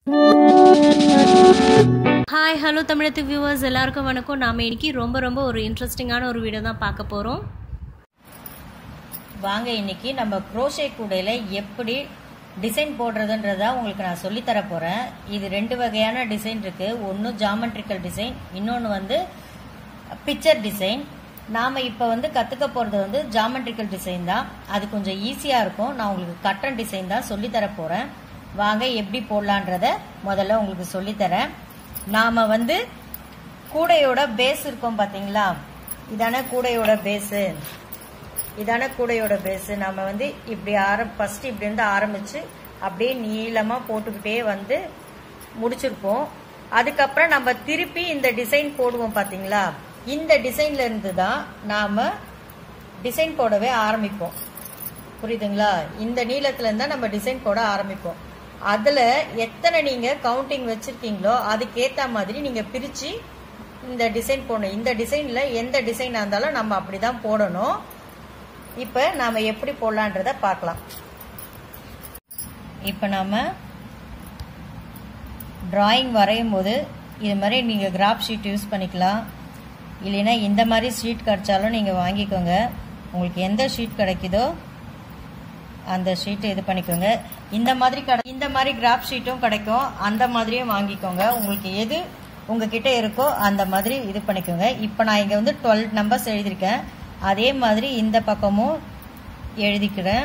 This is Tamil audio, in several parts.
ஹாய் ஹலோ தமிழத்து வியூவர்ஸ் எல்லாருக்கும் வணக்கம் நாம இன்னைக்கு ரொம்ப ரொம்ப ஒரு இன்ட்ரெஸ்டிங்கான ஒரு வீடியோ தான் பார்க்க போகிறோம் வாங்க இன்னைக்கு நம்ம க்ரோஷே கூடையில் எப்படி டிசைன் போடுறதுன்றத உங்களுக்கு நான் சொல்லித் தர போகிறேன் இது ரெண்டு வகையான டிசைன் இருக்குது ஒன்று ஜாமெட்ரிக்கல் டிசைன் இன்னொன்று வந்து பிக்சர் டிசைன் நாம் இப்போ வந்து கற்றுக்க போகிறது வந்து ஜாமெட்ரிக்கல் டிசைன் தான் அது கொஞ்சம் ஈஸியாக இருக்கும் நான் உங்களுக்கு கட்டன் டிசைன் தான் சொல்லித் தர போகிறேன் வாங்க எப்படி போடலான்றத முதல்ல உங்களுக்கு சொல்லித்தரேன் நாம் வந்து கூடையோட பேஸ் இருக்கும் பார்த்தீங்களா இதான கூடையோட பேஸு இதான கூடையோட பேஸு நம்ம வந்து இப்படி ஆர ஃபர்ஸ்ட் இப்படி இருந்து ஆரம்பிச்சு அப்படியே நீளமாக போட்டுக்கிட்டே வந்து முடிச்சிருப்போம் அதுக்கப்புறம் நம்ம திருப்பி இந்த டிசைன் போடுவோம் பார்த்தீங்களா இந்த டிசைன்ல இருந்து தான் நாம டிசைன் போடவே ஆரம்பிப்போம் புரியுதுங்களா இந்த நீளத்துல இருந்தா நம்ம டிசைன் போட ஆரம்பிப்போம் அதுல எத்தனை நீங்க கவுண்டிங் வச்சிருக்கீங்களோ அதுக்கேத்த மாதிரி நீங்க பிரிச்சு இந்த டிசைன் போடணும் இந்த டிசைன்ல எந்த டிசைனா இருந்தாலும் நம்ம அப்படிதான் போடணும் இப்ப நாம எப்படி போடலான்றத பார்க்கலாம் இப்ப நாம டிராயிங் வரையும் போது இது மாதிரி நீங்கள் கிராஃப் ஷீட் யூஸ் பண்ணிக்கலாம் இல்லைன்னா இந்த மாதிரி ஷீட் கிடைச்சாலும் நீங்கள் வாங்கிக்கோங்க உங்களுக்கு எந்த ஷீட் கிடைக்குதோ அந்த ஷீட்டை இது பண்ணிக்கோங்க இந்த மாதிரி கடை இந்த மாதிரி கிராஃப் ஷீட்டும் கிடைக்கும் அந்த மாதிரியும் வாங்கிக்கோங்க உங்களுக்கு எது உங்ககிட்ட இருக்கோ அந்த மாதிரி இது பண்ணிக்கோங்க இப்போ நான் இங்கே வந்து டுவெல் நம்பர்ஸ் எழுதியிருக்கேன் அதே மாதிரி இந்த பக்கமும் எழுதிக்கிறேன்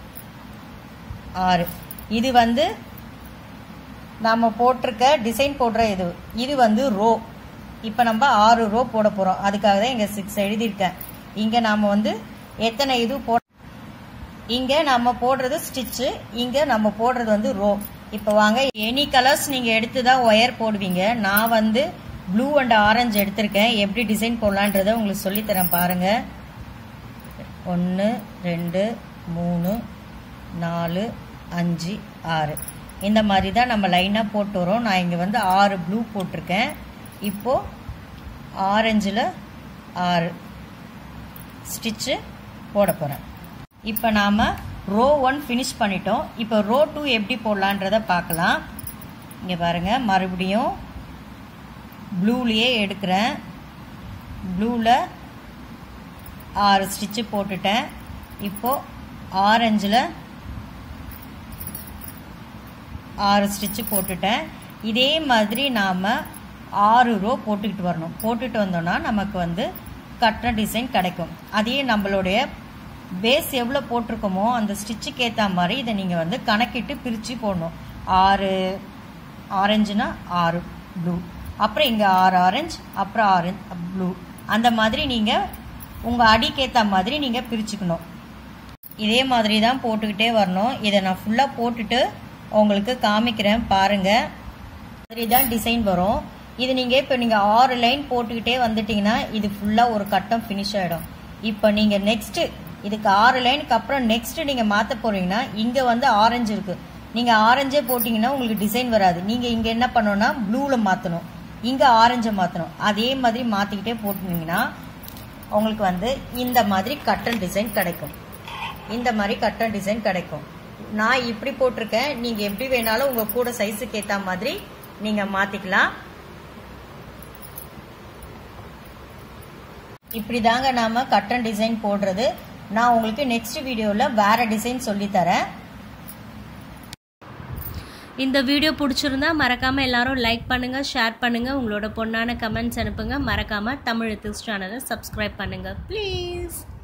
ஆறு இது வந்து நாம போட்டிருக்க டிசைன் போடுற இது இது வந்து ரோ இப்போ நம்ம ஆறு ரோ போட போகிறோம் அதுக்காக தான் இங்கே சிக்ஸ் எழுதியிருக்கேன் இங்கே நாம் வந்து எத்தனை இது போ இங்கே நம்ம போடுறது ஸ்டிச்சு இங்கே நம்ம போடுறது வந்து ரோ இப்போ வாங்க எனி கலர்ஸ் நீங்கள் எடுத்து தான் ஒயர் போடுவீங்க நான் வந்து ப்ளூ அண்ட் ஆரஞ்சு எடுத்திருக்கேன் எப்படி டிசைன் போடலான்றதை உங்களுக்கு சொல்லித்தரேன் பாருங்க ஒன்று ரெண்டு மூணு நாலு அஞ்சு ஆறு இந்த மாதிரி தான் நம்ம லைனாக போட்டு வரோம் நான் இங்கே வந்து ஆறு ப்ளூ போட்டிருக்கேன் இப்போது ஆரஞ்சில் ஆறு ஸ்டிச்சு போட போகிறேன் இப்போ நாம் ரோ ஒன் ஃபினிஷ் பண்ணிட்டோம் இப்போ ரோ டூ எப்படி போடலான்றத பார்க்கலாம் இங்கே பாருங்கள் மறுபடியும் ப்ளூலேயே எடுக்கிறேன் ப்ளூவில் ஆறு ஸ்டிச்சு போட்டுட்டேன் இப்போது ஆரஞ்சில் ஆறு ஸ்டிச்சு போட்டுட்டேன் இதே மாதிரி நாம் ஆறு ரோ போட்டுக்கிட்டு வரணும் போட்டுட்டு வந்தோம்னா நமக்கு வந்து கட்டுற டிசைன் கிடைக்கும் அதே நம்மளுடைய பேஸ் எவ்வளோ போட்டிருக்கோமோ அந்த ஸ்டிச்சுக்கு ஏற்ற மாதிரி இதை நீங்கள் வந்து கணக்கிட்டு பிரித்து போடணும் ஆறு ஆரஞ்சுனா ஆறு ப்ளூ அப்புறம் இங்கே ஆறு ஆரஞ்சு அப்புறம் ஆரஞ்சு ப்ளூ அந்த மாதிரி நீங்கள் உங்கள் அடிக்கேற்ற மாதிரி நீங்கள் பிரிச்சுக்கணும் இதே மாதிரி தான் போட்டுக்கிட்டே வரணும் இதை நான் ஃபுல்லாக போட்டுட்டு உங்களுக்கு காமிக்கிறேன் பாருங்க மாதிரி தான் டிசைன் வரும் இது நீங்கள் இப்போ நீங்கள் ஆறு லைன் போட்டுக்கிட்டே வந்துட்டீங்கன்னா இது ஃபுல்லாக ஒரு கட்டம் ஃபினிஷ் ஆகிடும் இப்போ நீங்கள் நெக்ஸ்ட்டு இதுக்கு ஆறு லைனுக்கு அப்புறம் நெக்ஸ்ட் நீங்கள் மாற்ற போறீங்கன்னா இங்கே வந்து ஆரஞ்சு இருக்கு நீங்கள் ஆரஞ்சே போட்டிங்கன்னா உங்களுக்கு டிசைன் வராது நீங்கள் இங்கே என்ன பண்ணணும்னா ப்ளூவில் மாற்றணும் இங்கே ஆரஞ்சை மாற்றணும் அதே மாதிரி மாற்றிக்கிட்டே போட்டுனீங்கன்னா உங்களுக்கு வந்து இந்த மாதிரி கட்டன் டிசைன் கிடைக்கும் இந்த மாதிரி கட்டன் டிசைன் கிடைக்கும் நான் இப்படி போட்டிருக்கேன் நீங்கள் எப்படி வேணாலும் உங்கள் கூட சைஸுக்கு ஏற்ற மாதிரி நீங்கள் மாற்றிக்கலாம் இப்படி தாங்க நாம கட்டன் டிசைன் போடுறது நான் உங்களுக்கு நெக்ஸ்ட் வீடியோவில் வேற டிசைன் சொல்லித்தரேன் இந்த வீடியோ பிடிச்சிருந்தா மறக்காமல் எல்லாரும் லைக் பண்ணுங்கள் ஷேர் பண்ணுங்கள் உங்களோட பொண்ணான கமெண்ட்ஸ் அனுப்புங்க மறக்காமல் தமிழ் எத்திக்ஸ் சேனலை சப்ஸ்கிரைப் பண்ணுங்கள் ப்ளீஸ்